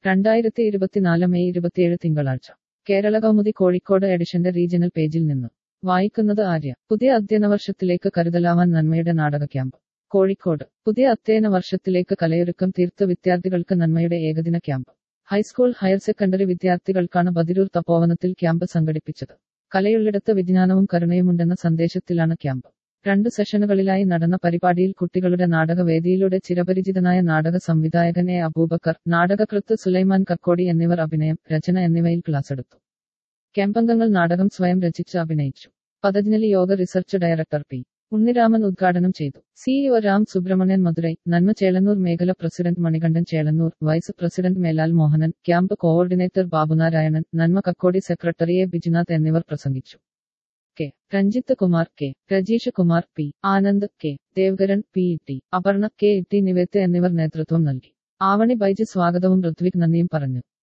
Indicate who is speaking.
Speaker 1: രണ്ടായിരത്തി ഇരുപത്തിനാല് മെയ് ഇരുപത്തിയേഴ് തിങ്കളാഴ്ച കേരള കൗമുദി കോഴിക്കോട് എഡിഷന്റെ റീജിയണൽ പേജിൽ നിന്ന് വായിക്കുന്നത് ആര്യ പുതിയ അധ്യയന വർഷത്തിലേക്ക് കരുതലാവാൻ നന്മയുടെ നാടക ക്യാമ്പ് കോഴിക്കോട് പുതിയ അധ്യയന വർഷത്തിലേക്ക് കലയൊരുക്കം തീർത്ത് വിദ്യാർത്ഥികൾക്ക് നന്മയുടെ ഏകദിന ക്യാമ്പ് ഹൈസ്കൂൾ ഹയർ സെക്കൻഡറി വിദ്യാർത്ഥികൾക്കാണ് ബദിരൂർ തപോവനത്തിൽ ക്യാമ്പ് സംഘടിപ്പിച്ചത് കലയുള്ളിടത്ത് വിജ്ഞാനവും കരുണയുമുണ്ടെന്ന സന്ദേശത്തിലാണ് ക്യാമ്പ് രണ്ടു സെഷനുകളിലായി നടന്ന പരിപാടിയിൽ കുട്ടികളുടെ നാടകവേദിയിലൂടെ ചിരപരിചിതനായ നാടക സംവിധായകൻ എ അബൂബക്കർ നാടകകൃത്ത് സുലൈമാൻ കക്കോടി എന്നിവർ അഭിനയം രചന എന്നിവയിൽ ക്ലാസ്സെടുത്തു ക്യാമ്പംഗങ്ങൾ നാടകം സ്വയം രചിച്ച് അഭിനയിച്ചു Patanjali yoga research director P Unniraman ഉദ്ഘാടനം ചെയ്തു സിഇഒ രാം സുബ്രഹ്മണ്യൻ മധുരൈ നന്മ ചേളന്നൂർ മേഖല president Manikandan Chelannur vice president Melal Mohanan camp coordinator ബാബുനാരായണൻ നന്മ കക്കോടി സെക്രട്ടറി എ ബിജുനാഥ് എന്നിവർ പ്രസംഗിച്ചു K Ranjith Kumar K Rajeesh Kumar P Anand K Devakaran P T Aparna K T Niveth എന്നിവർ നേതൃത്വം നൽകി ആവണി ബൈജ് സ്വാഗതവും ഋത്വിക് നന്ദിയും പറഞ്ഞു